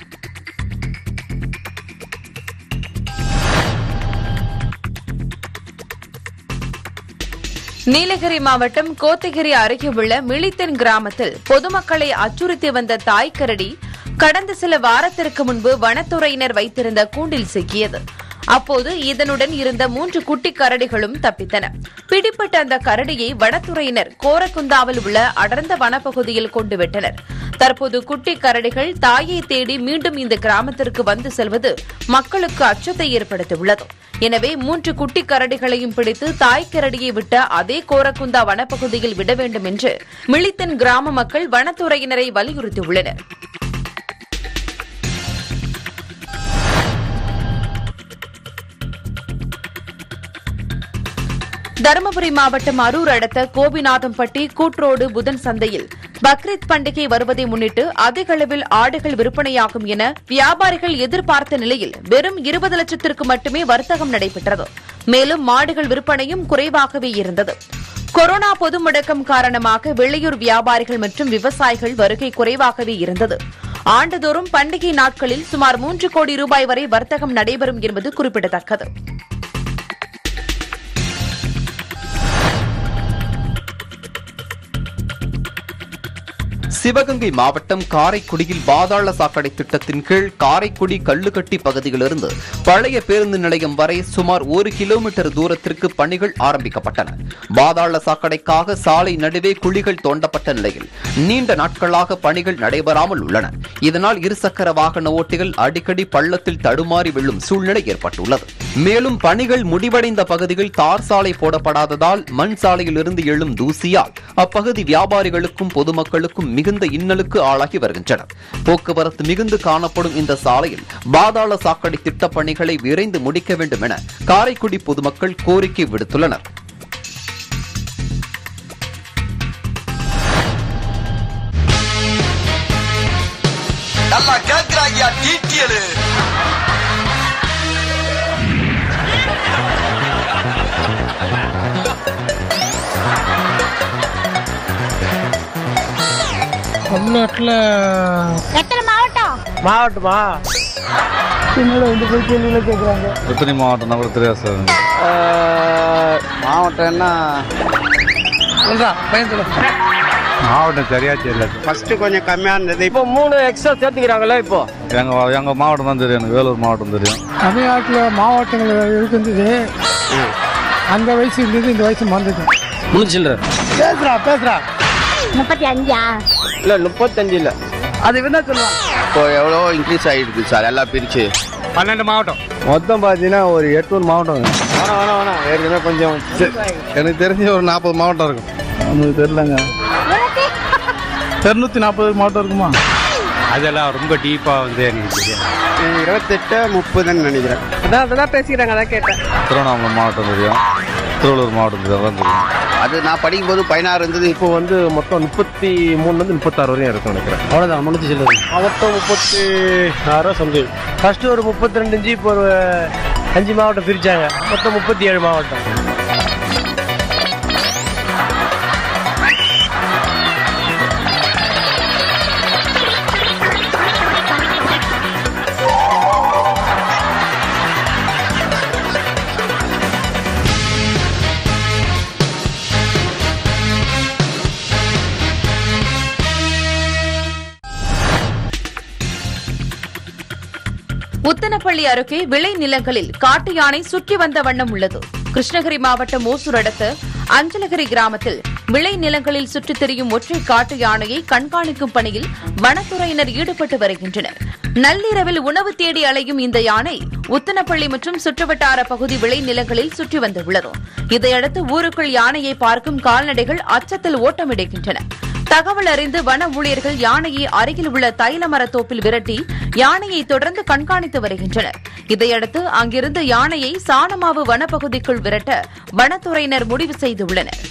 நீலகிரி மாவட்டம் கோத்தகிரி அருகே உள்ள மிளித்தன் கிராமத்தில் பொதுமக்களை அச்சுறுத்தி வந்த தாய்க்கரடி கடந்த சில வாரத்திற்கு முன்பு வனத்துறையினர் வைத்திருந்த கூண்டில் சிக்கியது அப்போது இதனுடன் இருந்த மூன்று குட்டி கரடிகளும் தப்பித்தன பிடிப்பட்ட அந்த கரடியை வனத்துறையினர் கோரக்குந்தாவில் உள்ள அடர்ந்த வனப்பகுதியில் கொண்டு விட்டனர் தற்போது குட்டி கரடிகள் தாயை தேடி மீண்டும் இந்த கிராமத்திற்கு வந்து செல்வது மக்களுக்கு அச்சத்தை ஏற்படுத்தியுள்ளது எனவே மூன்று குட்டி கரடிகளையும் பிடித்து தாய் கரடியை விட்ட அதே கோரக்குந்தா வனப்பகுதியில் விட வேண்டும் என்று மிளித்தன் கிராம மக்கள் வனத்துறையினரை வலியுறுத்தியுள்ளனர் தருமபுரி மாவட்டம் அரூர் அடுத்த கோபிநாதம்பட்டி கூட்ரோடு புதன் சந்தையில் பக்ரீத் பண்டிகை வருவதை முன்னிட்டு அதிக அளவில் ஆடுகள் விற்பனையாகும் என வியாபாரிகள் எதிர்பார்த்த நிலையில் வெறும் இருபது லட்சத்திற்கு மட்டுமே வர்த்தகம் நடைபெற்றது மேலும் மாடுகள் விற்பனையும் குறைவாகவே இருந்தது கொரோனா பொது முடக்கம் காரணமாக வெளியூர் வியாபாரிகள் மற்றும் விவசாயிகள் வருகை குறைவாகவே இருந்தது ஆண்டுதோறும் பண்டிகை நாட்களில் சுமார் மூன்று கோடி ரூபாய் வரை வர்த்தகம் நடைபெறும் என்பது குறிப்பிடத்தக்கது சிவகங்கை மாவட்டம் காரைக்குடியில் பாதாள சாக்கடை திட்டத்தின் கீழ் காரைக்குடி கல்லுக்கட்டி பகுதியிலிருந்து பழைய பேருந்து நிலையம் வரை சுமார் ஒரு கிலோமீட்டர் தூரத்திற்கு பணிகள் ஆரம்பிக்கப்பட்டன பாதாள சாக்கடைக்காக சாலை நடுவே குழிகள் தோண்டப்பட்ட நிலையில் நீண்ட நாட்களாக பணிகள் நடைபெறாமல் உள்ளன இதனால் இருசக்கர வாகன ஓட்டிகள் அடிக்கடி பள்ளத்தில் தடுமாறி விழும் சூழ்நிலை ஏற்பட்டுள்ளது மேலும் பணிகள் முடிவடைந்த பகுதியில் தார் சாலை போடப்படாததால் மண் சாலையில் இருந்து எழும் தூசியால் அப்பகுதி வியாபாரிகளுக்கும் பொதுமக்களுக்கும் மிகுந்த இன்னலுக்கு ஆளாகி வருகின்றனர் போக்குவரத்து மிகுந்து காணப்படும் இந்த சாலையில் பாதாள சாக்கடை திட்டப் பணிகளை விரைந்து முடிக்க வேண்டும் என காரைக்குடி பொதுமக்கள் கோரிக்கை விடுத்துள்ளனர் நல்லா கேக்குறாங்க டீட்டியலு தமிழ்நாட்டில் எத்தனை மாவட்டம் மாவட்டமா என்னோட இந்த போய் கேள்வியில் கேட்குறாங்க எத்தனை மாவட்டம் கூட தெரியாது சார் மாவட்டம்னா சொல்றா பையன் சொல்ல மாவட்டம் சரியா தெரியல ஃபர்ஸ்ட் கொஞ்சம் கம்மியா இருந்தது இப்போ மூணு எக்ஸ்ட்ரா சேர்த்துக்கிறாங்களே இப்போ எங்க எங்க மாவட்டம் தான் தெரியும் எனக்கு வேலூர் மாவட்டம் தெரியும் தமிழ்நாட்டில் மாவட்டங்கள் இருக்கின்றது அந்த வயசு இருந்தது இந்த வயசு மறந்துது முடிச்சில்ற பேசுறா பேசுறா முப்பத்தி அஞ்சா இல்லை முப்பத்தஞ்சு இல்லை அது என்ன சொல்லுவாங்க இப்போ எவ்வளோ இன்க்ரீஸ் ஆகிருக்கு சார் எல்லாம் பிரிச்சு பன்னெண்டு மாவட்டம் மொத்தம் பார்த்தீங்கன்னா ஒரு எட்நூறு மாவட்டம் வேணாம் வேணாம் வேணாம் ஏற்கனவே கொஞ்சம் எனக்கு தெரிஞ்சு ஒரு நாற்பது மாவட்டம் இருக்கும் நமக்கு தெரியலங்க இரநூத்தி நாற்பது மாவட்டம் இருக்குமா அதெல்லாம் ரொம்ப டீப்பா வந்து எனக்கு தெரியும் இருபத்தெட்டு முப்பதுன்னு நினைக்கிறேன் அதான் அதான் பேசிக்கிறாங்க அதான் கேட்டேன் திருவண்ணாமலை மாவட்டம் தெரியும் திருவள்ளூர் மாவட்டம் தெரியும் அதான் தெரியும் அது நான் படிக்கும்போது பதினாறு இருந்தது இப்போ இப்போ வந்து மொத்தம் முப்பத்தி மூணுலேருந்து முப்பத்தாறு வரையும் இருக்கும் நினைக்கிறேன் அவ்வளோதான் முடிஞ்சு சொல்லுது மாவட்டம் முப்பத்தி ஆறோ சம்திங் ஃபர்ஸ்ட் ஒரு முப்பத்தி ரெண்டு இன்ச்சு இப்போ ஒரு அஞ்சு மாவட்டம் பிரிச்சாங்க மொத்தம் முப்பத்தி ஏழு மாவட்டம் உத்தனப்பள்ளி அருகே விளை நிலங்களில் காட்டு யானை சுற்றி வந்த வண்ணம் உள்ளது கிருஷ்ணகிரி மாவட்டம் ஓசூர் அடுத்த அஞ்சலகிரி கிராமத்தில் விளை நிலங்களில் சுற்றித் திரியும் ஒற்றை காட்டு யானையை கண்காணிக்கும் பணியில் வனத்துறையினர் ஈடுபட்டு வருகின்றனர் நள்ளிரவில் உணவு தேடி அலையும் இந்த யானை உத்தனப்பள்ளி மற்றும் சுற்றுவட்டார பகுதி விளை நிலங்களில் சுற்றி வந்துள்ளது இதையடுத்து ஊருக்குள் யானையை பார்க்கும் கால்நடைகள் அச்சத்தில் ஓட்டமிடுகின்றன தகவல் அறிந்து வன ஊழியர்கள் யானையை அருகில் உள்ள தைல மரத்தோப்பில் விரட்டி யானையை தொடர்ந்து கண்காணித்து வருகின்றனர் இதையடுத்து அங்கிருந்து யானையை சாணமாவு வனப்பகுதிக்குள் விரட்ட வனத்துறையினர் முடிவு செய்துள்ளனர்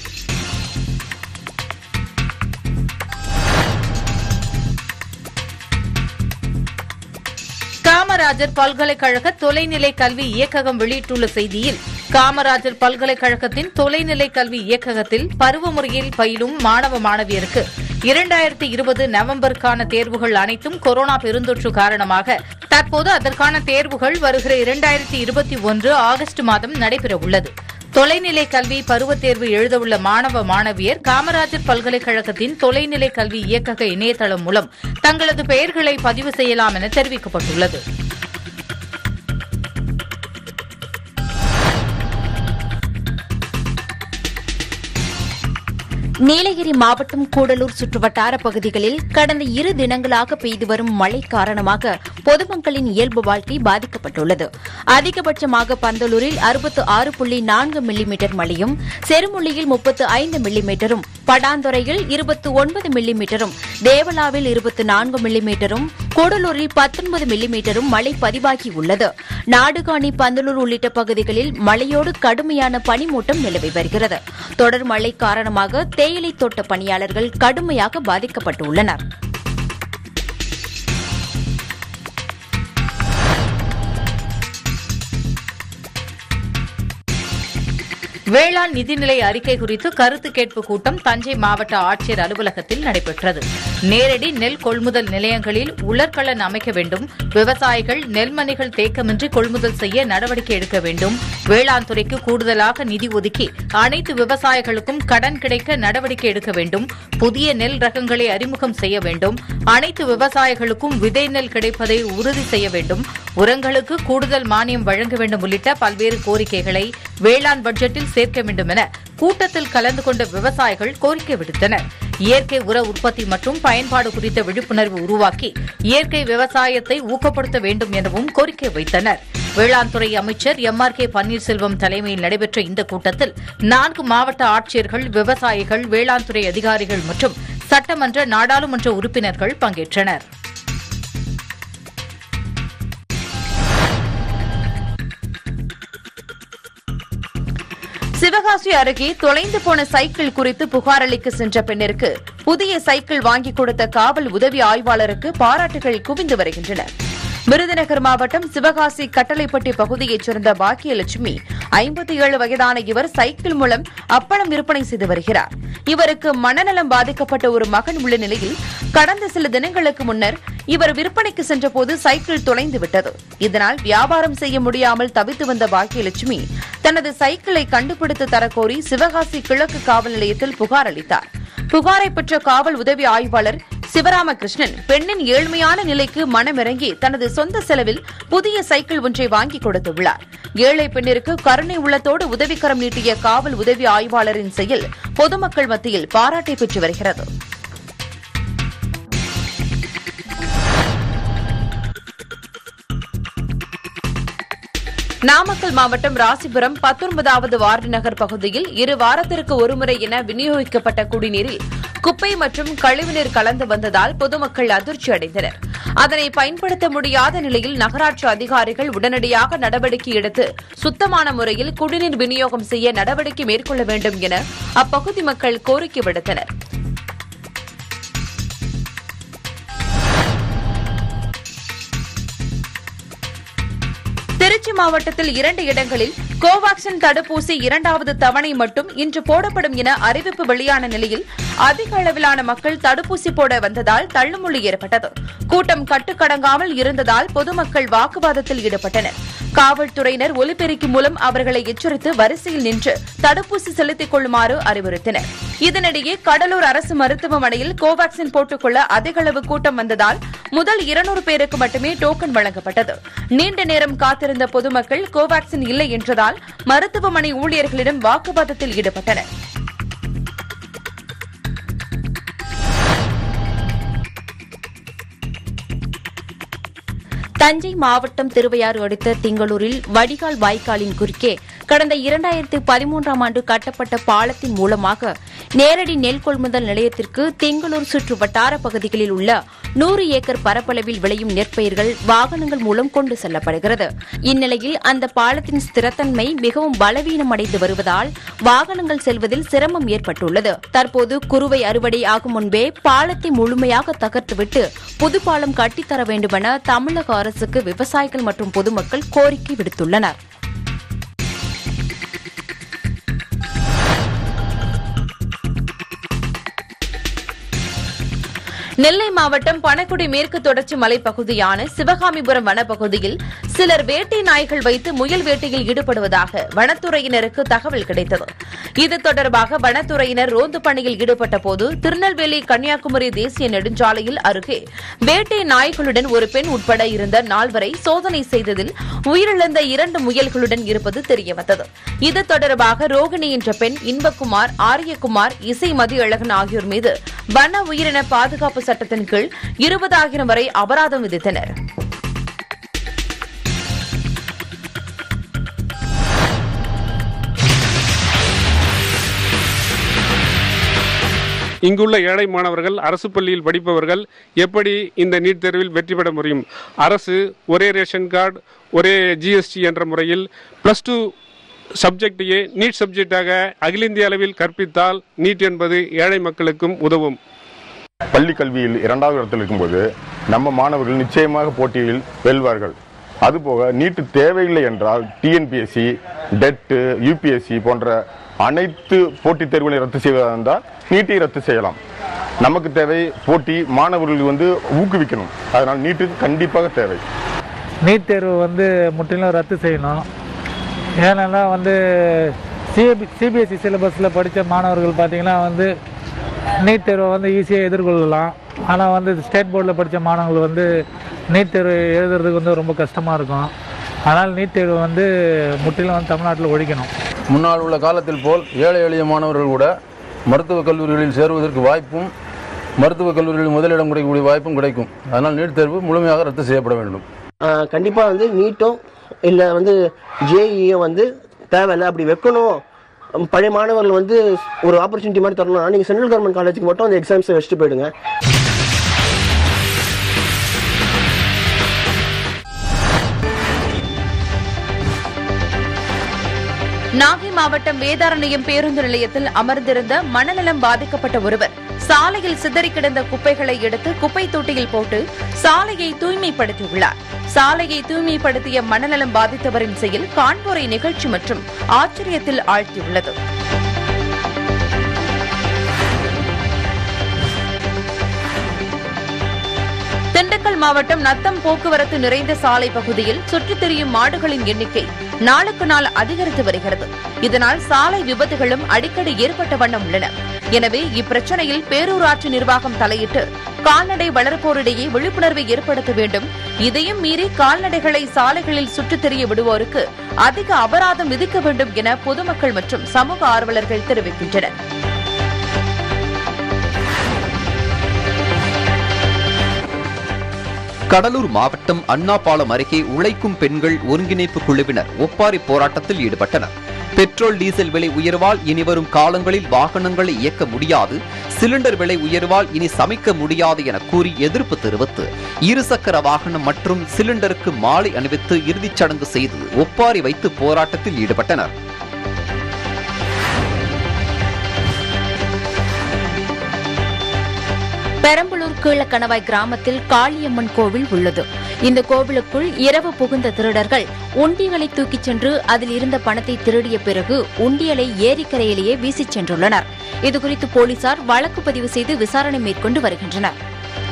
காமராஜர் பல்கலைக்கழக தொலைநிலை கல்வி இயக்ககம் வெளியிட்டுள்ள செய்தியில் காமராஜர் பல்கலைக்கழகத்தின் தொலைநிலை கல்வி இயக்ககத்தில் பருவமுறையில் பயிலும் மாணவ மாணவியருக்கு இரண்டாயிரத்தி இருபது நவம்பருக்கான தேர்வுகள் அனைத்தும் கொரோனா பெருந்தொற்று காரணமாக தற்போது அதற்கான தேர்வுகள் வருகிற இரண்டாயிரத்தி இருபத்தி ஒன்று ஆகஸ்ட் மாதம் நடைபெறவுள்ளது தொலைநிலை கல்வி பருவத் தேர்வு எழுதவுள்ள மாணவ மாணவியர் காமராஜர் பல்கலைக்கழகத்தின் தொலைநிலை கல்வி இயக்கக இணையதளம் மூலம் தங்களது பெயர்களை பதிவு செய்யலாம் என தெரிவிக்கப்பட்டுள்ளது நீலகிரி மாவட்டம் கூடலூர் சுற்றுவட்டார பகுதிகளில் கடந்த இரு தினங்களாக பெய்து வரும் மழை காரணமாக பொதுமக்களின் இயல்பு வாழ்க்கை பாதிக்கப்பட்டுள்ளது அதிகபட்சமாக பந்தலூரில் அறுபத்து ஆறு புள்ளி நான்கு மில்லிமீட்டர் மழையும் செருமுள்ளியில் முப்பத்து ஐந்து மில்லிமீட்டரும் படாந்துறையில் இருபத்து ஒன்பது மில்லிமீட்டரும் தேவலாவில் இருபத்து நான்கு மில்லிமீட்டரும் கூடலூரில் பத்தொன்பது மில்லிமீட்டரும் மழை பதிவாகியுள்ளது நாடுகாணி பந்தலூர் உள்ளிட்ட பகுதிகளில் மழையோடு கடுமையான பனிமூட்டம் நிலவி வருகிறது தொடர் மழை காரணமாக தேயிலை தோட்ட பணியாளர்கள் கடுமையாக பாதிக்கப்பட்டுள்ளனர் வேளாண் நிதிநிலை அறிக்கை குறித்து கருத்து கேட்பு கூட்டம் தஞ்சை மாவட்ட ஆட்சியர் அலுவலகத்தில் நடைபெற்றது நேரடி நெல் கொள்முதல் நிலையங்களில் உலர்களன் அமைக்க வேண்டும் விவசாயிகள் நெல்மணிகள் தேக்கமின்றி கொள்முதல் செய்ய நடவடிக்கை எடுக்க வேண்டும் வேளாண் துறைக்கு கூடுதலாக நிதி ஒதுக்கி அனைத்து விவசாயிகளுக்கும் கடன் கிடைக்க நடவடிக்கை எடுக்க வேண்டும் புதிய நெல் ரகங்களை அறிமுகம் செய்ய வேண்டும் அனைத்து விவசாயிகளுக்கும் விதை நெல் கிடைப்பதை உறுதி செய்ய வேண்டும் உரங்களுக்கு கூடுதல் மானியம் வழங்க வேண்டும் உள்ளிட்ட பல்வேறு கோரிக்கைகளை வேளாண் பட்ஜெட்டில் சேர்க்க வேண்டும் என கூட்டத்தில் கலந்து கொண்ட விவசாயிகள் கோரிக்கை விடுத்தனர் இயற்கை உர உற்பத்தி மற்றும் பயன்பாடு குறித்த விழிப்புணர்வு உருவாக்கி இயற்கை விவசாயத்தை ஊக்கப்படுத்த வேண்டும் எனவும் கோரிக்கை வைத்தனர் வேளாண் துறை அமைச்சர் எம் ஆர் கே பன்னீர்செல்வம் தலைமையில் நடைபெற்ற இந்த கூட்டத்தில் நான்கு மாவட்ட ஆட்சியர்கள் விவசாயிகள் வேளாண் துறை அதிகாரிகள் மற்றும் சட்டமன்ற நாடாளுமன்ற உறுப்பினர்கள் பங்கேற்றனர் சிவகாசி அருகே தொலைந்து போன சைக்கிள் குறித்து புகார் அளிக்க சென்ற பெண்ணிற்கு புதிய சைக்கிள் வாங்கி கொடுத்த காவல் உதவி ஆய்வாளருக்கு பாராட்டுகள் குவிந்து வருகின்றன விருதுநகர் மாவட்டம் சிவகாசி கட்டளைப்பட்டி பகுதியைச் சேர்ந்த பாக்கியலட்சுமி ஐம்பத்தி ஏழு வயதான இவர் சைக்கிள் மூலம் அப்பளம் விற்பனை செய்து வருகிறார் இவருக்கு மனநலம் பாதிக்கப்பட்ட ஒரு மகன் உள்ள நிலையில் கடந்த சில தினங்களுக்கு முன்னர் இவர் விற்பனைக்கு சென்றபோது சைக்கிள் தொலைந்து விட்டது இதனால் வியாபாரம் செய்ய முடியாமல் தவித்து வந்த பாக்கியலட்சுமி தனது சைக்கிளை கண்டுபிடித்து தரக்கோரி சிவகாசி கிழக்கு காவல் நிலையத்தில் புகார் அளித்தார் புகாரை பெற்ற காவல் உதவி ஆய்வாளர் சிவராமகிருஷ்ணன் பெண்ணின் ஏழ்மையான நிலைக்கு மனமிறங்கி தனது சொந்த செலவில் புதிய சைக்கிள் ஒன்றை வாங்கி கொடுத்துள்ளார் ஏழை பெண்ணிற்கு கருணை உள்ளத்தோடு உதவிக்கரம் நீட்டிய காவல் உதவி ஆய்வாளரின் செயல் பொதுமக்கள் மத்தியில் பாராட்டை பெற்று வருகிறது நாமக்கல் மாவட்டம் ராசிபுரம் பத்தொன்பதாவது வார்டு நகர் பகுதியில் இரு வாரத்திற்கு ஒருமுறை என விநியோகிக்கப்பட்ட குடிநீரில் குப்பை மற்றும் கழிவுநீர் கலந்து வந்ததால் பொதுமக்கள் அதிர்ச்சி அடைந்தனர் அதனை பயன்படுத்த முடியாத நிலையில் நகராட்சி அதிகாரிகள் உடனடியாக நடவடிக்கை எடுத்து சுத்தமான முறையில் குடிநீர் விநியோகம் செய்ய நடவடிக்கை மேற்கொள்ள வேண்டும் என அப்பகுதி மக்கள் கோரிக்கை விடுத்தனர் திருச்சி மாவட்டத்தில் இரண்டு இடங்களில் கோவாக்சின் தடுப்பூசி இரண்டாவது தவணை மட்டும் இன்று போடப்படும் என அறிவிப்பு வெளியான நிலையில் அதிக அளவிலான மக்கள் தடுப்பூசி போட வந்ததால் தள்ளுமுள்ளு ஏற்பட்டது கூட்டம் கட்டுக்கடங்காமல் இருந்ததால் பொதுமக்கள் வாக்குவாதத்தில் ஈடுபட்டனர் காவல்துறையினர் ஒலிபெருக்கி மூலம் அவர்களை எச்சரித்து வரிசையில் நின்று தடுப்பூசி செலுத்திக் கொள்ளுமாறு அறிவுறுத்தினர் இதனிடையே கடலூர் அரசு மருத்துவமனையில் கோவாக்சின் போட்டுக்கொள்ள அதிக அளவு கூட்டம் வந்ததால் முதல் இருநூறு பேருக்கு மட்டுமே டோக்கன் வழங்கப்பட்டது நீண்ட நேரம் காத்திருந்த பொதுமக்கள் கோவாக்சின் இல்லை என்றதால் மருத்துவமனை ஊழியர்களிடம் வாக்குவாதத்தில் ஈடுபட்டனர் தஞ்சை மாவட்டம் திருவையாறு அடுத்த திங்களூரில் வடிகால் வாய்க்காலின் குறுக்கே கடந்த இரண்டாயிரத்து பதிமூன்றாம் ஆண்டு கட்டப்பட்ட பாலத்தின் மூலமாக நேரடி நெல் கொள்முதல் நிலையத்திற்கு தெங்களூர் சுற்று வட்டார பகுதிகளில் உள்ள நூறு ஏக்கர் பரப்பளவில் விளையும் நெற்பயிர்கள் வாகனங்கள் மூலம் கொண்டு செல்லப்படுகிறது இந்நிலையில் அந்த பாலத்தின் ஸ்திரத்தன்மை மிகவும் பலவீனமடைந்து வருவதால் வாகனங்கள் செல்வதில் சிரமம் ஏற்பட்டுள்ளது தற்போது குறுவை அறுவடை ஆகும் முன்பே பாலத்தை முழுமையாக தகர்த்துவிட்டு புது பாலம் கட்டித்தர வேண்டுமென தமிழக அரசுக்கு விவசாயிகள் மற்றும் பொதுமக்கள் கோரிக்கை விடுத்துள்ளனர் நெல்லை மாவட்டம் பணக்குடி மேற்கு தொடர்ச்சி மலைப்பகுதியான சிவகாமிபுரம் வனப்பகுதியில் சிலர் வேட்டை நாய்கள் வைத்து முயல் வேட்டையில் ஈடுபடுவதாக வனத்துறையினருக்கு தகவல் கிடைத்தது இது தொடர்பாக வனத்துறையினர் ரோந்து பணியில் ஈடுபட்ட போது திருநெல்வேலி கன்னியாகுமரி தேசிய நெடுஞ்சாலையில் அருகே வேட்டை நாய்களுடன் ஒரு பெண் உட்பட இருந்த நால்வரை சோதனை செய்ததில் உயிரிழந்த இரண்டு முயல்களுடன் இருப்பது தெரியவந்தது இது தொடர்பாக ரோகிணி என்ற பெண் இன்பகுமார் ஆரியகுமார் இசை மதியழகன் ஆகியோர் மீது வன உயிரின பாதுகாப்பு சட்டத்தின் கீழ் இருபதாயிரம் வரை அபராதம் விதித்தனர் இங்குள்ள ஏழை மாணவர்கள் அரசு பள்ளியில் படிப்பவர்கள் எப்படி இந்த நீட் தேர்வில் வெற்றி பெற முடியும் அரசு ஒரே ரேஷன் கார்டு ஒரே ஜிஎஸ்டி என்ற முறையில் ப்ளஸ் டூ சப்ஜெக்டையே நீட் சப்ஜெக்டாக அகில இந்திய அளவில் கற்பித்தால் நீட் என்பது ஏழை மக்களுக்கும் உதவும் பள்ளி கல்வியில் இரண்டாவது இடத்தில் இருக்கும்போது நம்ம மாணவர்கள் நிச்சயமாக போட்டியில் வெல்வார்கள் அதுபோக நீட்டு தேவையில்லை என்றால் டிஎன்பிஎஸ்சி டெட்டு யூபிஎஸ்சி போன்ற அனைத்து போட்டித் தேர்வுகளை ரத்து செய்வதாக இருந்தால் நீட்டை ரத்து செய்யலாம் நமக்கு தேவை போட்டி மாணவர்கள் வந்து ஊக்குவிக்கணும் அதனால் நீட்டு கண்டிப்பாக தேவை நீட் தேர்வு வந்து முற்றிலும் ரத்து செய்யணும் ஏன்னா வந்து சிபி சிபிஎஸ்சி சிலபஸில் படித்த மாணவர்கள் பார்த்தீங்கன்னா வந்து நீட் தேர்வை வந்து ஈஸியாக எதிர்கொள்ளலாம் ஆனால் வந்து ஸ்டேட் போர்டில் படித்த மாணவர்கள் வந்து நீட் தேர்வு எழுதுறதுக்கு வந்து ரொம்ப கஷ்டமாக இருக்கும் அதனால் நீட் தேர்வு வந்து முற்றிலும் வந்து தமிழ்நாட்டில் ஒழிக்கணும் முன்னால் உள்ள காலத்தில் போல் ஏழை எளிய மாணவர்கள் கூட மருத்துவக் கல்லூரிகளில் சேருவதற்கு வாய்ப்பும் மருத்துவக் கல்லூரிகளில் முதலிடம் கிடைக்கக்கூடிய வாய்ப்பும் கிடைக்கும் அதனால் நீட் தேர்வு முழுமையாக ரத்து செய்யப்பட வேண்டும் கண்டிப்பாக வந்து நீட்டும் இல்லை வந்து ஜேஇயும் வந்து தேவையில்லை அப்படி வைக்கணும் பழைய மாணவர்கள் வந்து ஒரு ஆப்பர்ச்சுனிட்டி மாதிரி தரணும்னா நீங்கள் சென்ட்ரல் கவர்மெண்ட் காலேஜுக்கு மட்டும் அந்த எக்ஸாம்ஸை வச்சுட்டு போயிடுங்க நாகை மாவட்டம் வேதாரண்யம் பேருந்து நிலையத்தில் அமர்ந்திருந்த மனநலம் பாதிக்கப்பட்ட ஒருவர் சாலையில் சிதறி கிடந்த குப்பைகளை எடுத்து குப்பை தொட்டியில் போட்டு சாலையை தூய்மைப்படுத்தியுள்ளார் சாலையை தூய்மைப்படுத்திய மனநலம் பாதித்தவரின் செயல் காண்போரை நிகழ்ச்சி மற்றும் ஆச்சரியத்தில் ஆழ்த்தியுள்ளது திண்டுக்கல் மாவட்டம் நத்தம் போக்குவரத்து நிறைந்த சாலை பகுதியில் சுற்றித் திரியும் மாடுகளின் எண்ணிக்கை நாளுக்கு நாள் அதிகரித்து வருகிறது இதனால் சாலை விபத்துகளும் அடிக்கடி ஏற்பட்ட வண்ணம் உள்ளன எனவே இப்பிரச்சனையில் பேரூராட்சி நிர்வாகம் தலையிட்டு கால்நடை வளர்ப்போரிடையே விழிப்புணர்வை ஏற்படுத்த வேண்டும் இதையும் மீறி கால்நடைகளை சாலைகளில் சுற்றித் திரிய விடுவோருக்கு அதிக அபராதம் விதிக்க வேண்டும் என பொதுமக்கள் மற்றும் சமூக ஆர்வலர்கள் தெரிவிக்கின்றனர் கடலூர் மாவட்டம் அண்ணாபாலம் அருகே உழைக்கும் பெண்கள் ஒருங்கிணைப்பு குழுவினர் ஒப்பாரி போராட்டத்தில் ஈடுபட்டனர் பெட்ரோல் டீசல் விலை உயர்வால் இனிவரும் காலங்களில் வாகனங்களை இயக்க முடியாது சிலிண்டர் விலை உயர்வால் இனி சமைக்க முடியாது என கூறி எதிர்ப்பு தெரிவித்து இருசக்கர வாகனம் மற்றும் சிலிண்டருக்கு மாலை அணிவித்து இறுதிச் சடங்கு செய்து ஒப்பாரி வைத்து போராட்டத்தில் ஈடுபட்டனர் பெரம்பலூர் கீழக்கணவாய் கிராமத்தில் காளியம்மன் கோவில் உள்ளது இந்த கோவிலுக்குள் இரவு புகுந்த திருடர்கள் உண்டியலை தூக்கிச் சென்று அதில் இருந்த பணத்தை திருடிய பிறகு உண்டியலை ஏரிக்கரையிலேயே வீசிச் சென்றுள்ளனர் இதுகுறித்து போலீசார் வழக்கு பதிவு செய்து விசாரணை மேற்கொண்டு வருகின்றனர்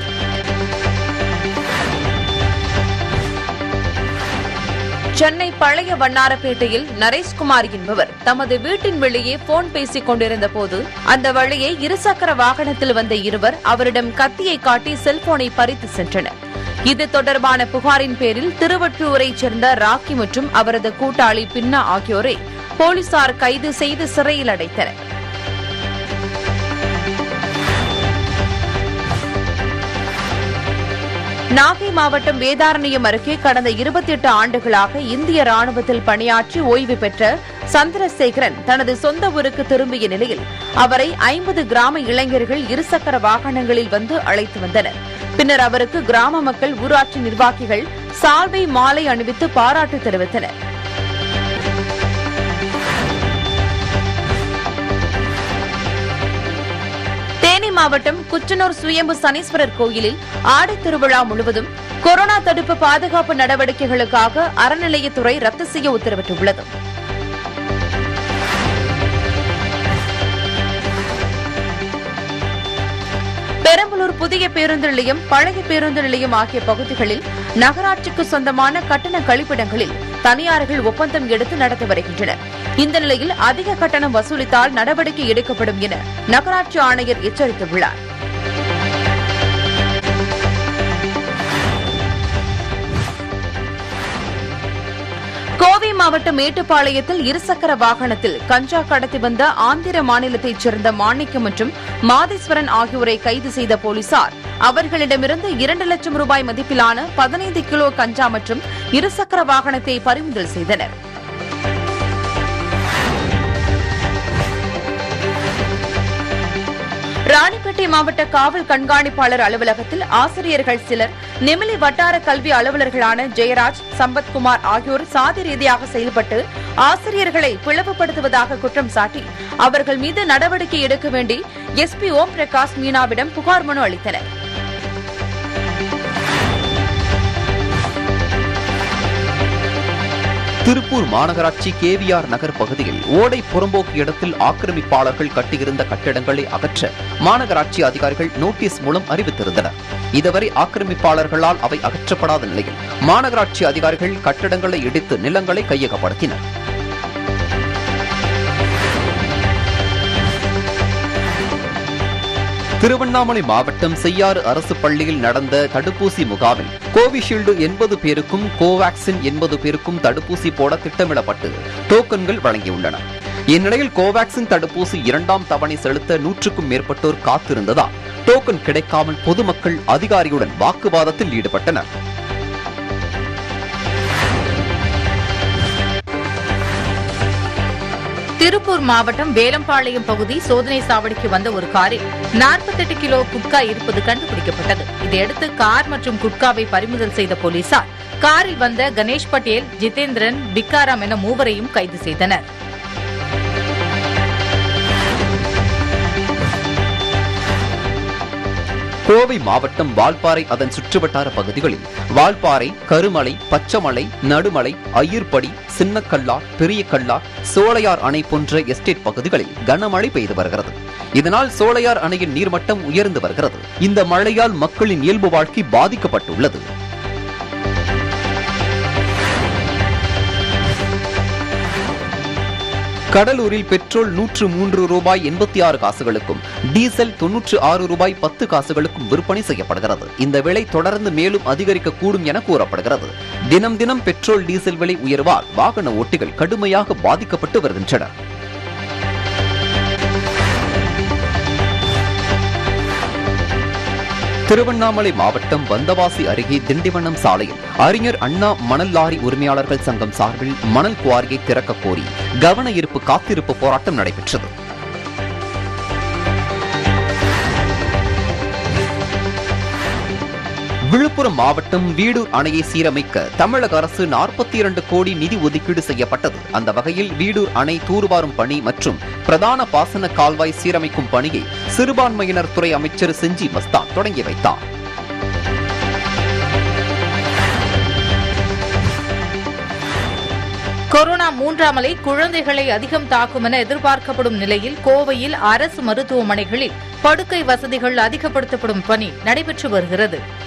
சென்னை பழைய வண்ணாரப்பேட்டையில் நரேஷ்குமார் என்பவர் தமது வீட்டின் வெளியே போன் பேசிக் கொண்டிருந்த போது அந்த வழியே இருசக்கர வாகனத்தில் வந்த இருவர் அவரிடம் கத்தியை காட்டி செல்போனை பறித்து சென்றனர் இது தொடர்பான புகாரின் பேரில் திருவற்றூரைச் சேர்ந்த ராக்கி மற்றும் அவரது கூட்டாளி பின்னா ஆகியோரை போலீசார் கைது செய்து சிறையில் அடைத்தனர் நாகை மாவட்டம் வேதாரண்யம் அருகே கடந்த இருபத்தி எட்டு ஆண்டுகளாக இந்திய ராணுவத்தில் பணியாற்றி ஓய்வு பெற்ற சந்திரசேகரன் தனது சொந்த ஊருக்கு திரும்பிய நிலையில் அவரை ஐம்பது கிராம இளைஞர்கள் இருசக்கர வாகனங்களில் வந்து அழைத்து வந்தனர் பின்னர் அவருக்கு கிராம மக்கள் ஊராட்சி நிர்வாகிகள் சால்வை மாலை அணிவித்து பாராட்டு தெரிவித்தனர் தேனி மாவட்டம் குச்சனூர் சுயம்பு சனீஸ்வரர் கோயிலில் ஆடித் திருவிழா முழுவதும் கொரோனா தடுப்பு பாதுகாப்பு நடவடிக்கைகளுக்காக அறநிலையத்துறை ரத்து செய்ய உத்தரவிட்டுள்ளது பெரம்பலூர் புதிய பேருந்து நிலையம் பழைய பேருந்து நிலையம் ஆகிய பகுதிகளில் நகராட்சிக்கு சொந்தமான கட்டண கழிப்பிடங்களில் தனியார்கள் ஒப்பந்தம் எடுத்து நடத்தி வருகின்றனர் இந்த நிலையில் அதிக கட்டணம் வசூலித்தால் நடவடிக்கை எடுக்கப்படும் என நகராட்சி ஆணையர் எச்சரித்துள்ளார் கோவை மாவட்டம் மேட்டுப்பாளையத்தில் இருசக்கர வாகனத்தில் கஞ்சா கடத்தி வந்த ஆந்திர மாநிலத்தைச் சேர்ந்த மாணிக்கம் மற்றும் மாதேஸ்வரன் ஆகியோரை கைது செய்த போலீசார் அவர்களிடமிருந்து இரண்டு லட்சம் ரூபாய் மதிப்பிலான பதினைந்து கிலோ கஞ்சா மற்றும் இருசக்கர வாகனத்தை பறிமுதல் செய்தனர் ராணிப்பேட்டை மாவட்ட காவல் கண்காணிப்பாளர் அலுவலகத்தில் ஆசிரியர்கள் சிலர் நெமிலி வட்டார கல்வி அலுவலர்களான ஜெயராஜ் சம்பத்குமார் ஆகியோர் சாதி ரீதியாக செயல்பட்டு ஆசிரியர்களை பிளவுபடுத்துவதாக குற்றம் சாட்டி அவர்கள் மீது நடவடிக்கை எடுக்க வேண்டி எஸ்பி ஓம் பிரகாஷ் மீனாவிடம் புகார் மனு அளித்தனர் திருப்பூர் மாநகராட்சி கேவிஆர் நகர் பகுதியில் ஓடை புறம்போக்கு இடத்தில் ஆக்கிரமிப்பாளர்கள் கட்டியிருந்த கட்டிடங்களை அகற்ற மாநகராட்சி அதிகாரிகள் நோட்டீஸ் மூலம் அறிவித்திருந்தனர் இதுவரை ஆக்கிரமிப்பாளர்களால் அவை அகற்றப்படாத நிலையில் மாநகராட்சி அதிகாரிகள் கட்டிடங்களை இடித்து நிலங்களை கையகப்படுத்தினர் திருவண்ணாமலை மாவட்டம் செய்யாறு அரசு பள்ளியில் நடந்த தடுப்பூசி முகாமில் கோவிஷீல்டு எண்பது பேருக்கும் கோவாக்சின் எண்பது பேருக்கும் தடுப்பூசி போட திட்டமிடப்பட்டு டோக்கன்கள் வழங்கியுள்ளன இந்நிலையில் கோவாக்சின் தடுப்பூசி இரண்டாம் தவணை செலுத்த நூற்றுக்கும் மேற்பட்டோர் காத்திருந்ததால் டோக்கன் கிடைக்காமல் பொதுமக்கள் அதிகாரியுடன் வாக்குவாதத்தில் ஈடுபட்டனர் திருப்பூர் மாவட்டம் வேலம்பாளையம் பகுதி சோதனை சாவடிக்கு வந்த ஒரு காரில் 48 கிலோ குட்கா இருப்பது கண்டுபிடிக்கப்பட்டது இதையடுத்து கார் மற்றும் குட்காவை பறிமுதல் செய்த போலீசார் காரில் வந்த கணேஷ் பட்டேல் ஜிதேந்திரன் பிக்காராம் என மூவரையும் கைது செய்தனர் கோவை மாவட்டம் வால்பாறை அதன் சுற்றுவட்டார பகுதிகளில் வால்பாறை கருமலை பச்சமலை நடுமலை ஐயர்படி சின்னக்கல்லார் பெரிய கல்லார் சோலையார் அணை போன்ற எஸ்டேட் பகுதிகளில் கனமழை பெய்து வருகிறது இதனால் சோலையார் அணையின் நீர்மட்டம் உயர்ந்து வருகிறது இந்த மழையால் மக்களின் இயல்பு வாழ்க்கை பாதிக்கப்பட்டுள்ளது கடலூரில் பெட்ரோல் நூற்று மூன்று ரூபாய் எண்பத்தி ஆறு காசுகளுக்கும் டீசல் தொன்னூற்று ஆறு ரூபாய் பத்து காசுகளுக்கும் விற்பனை செய்யப்படுகிறது இந்த விலை தொடர்ந்து மேலும் அதிகரிக்க கூடும் என கூறப்படுகிறது தினம் தினம் பெட்ரோல் டீசல் விலை உயர்வால் வாகன ஓட்டிகள் கடுமையாக பாதிக்கப்பட்டு வருகின்றனர் திருவண்ணாமலை மாவட்டம் வந்தவாசி அருகே திண்டிவனம் சாலையில் அறிஞர் அண்ணா மணல் லாரி உரிமையாளர்கள் சங்கம் சார்பில் மணல் குவாரியை திறக்க கோரி கவன ஈர்ப்பு காத்திருப்பு போராட்டம் நடைபெற்றது விழுப்புரம் மாவட்டம் வீடூர் அணையை சீரமைக்க தமிழக அரசு நாற்பத்தி இரண்டு கோடி நிதி ஒதுக்கீடு செய்யப்பட்டது அந்த வகையில் வீடூர் அணை தூர்வாரும் பணி மற்றும் பிரதான பாசன கால்வாய் சீரமைக்கும் பணியை சிறுபான்மையினர் துறை அமைச்சர் செஞ்சி மஸ்தான் தொடங்கி வைத்தார் கொரோனா மூன்றாம் அலை குழந்தைகளை அதிகம் தாக்கும் என எதிர்பார்க்கப்படும் நிலையில் கோவையில் அரசு மருத்துவமனைகளில் படுக்கை வசதிகள் அதிகப்படுத்தப்படும் பணி நடைபெற்று வருகிறது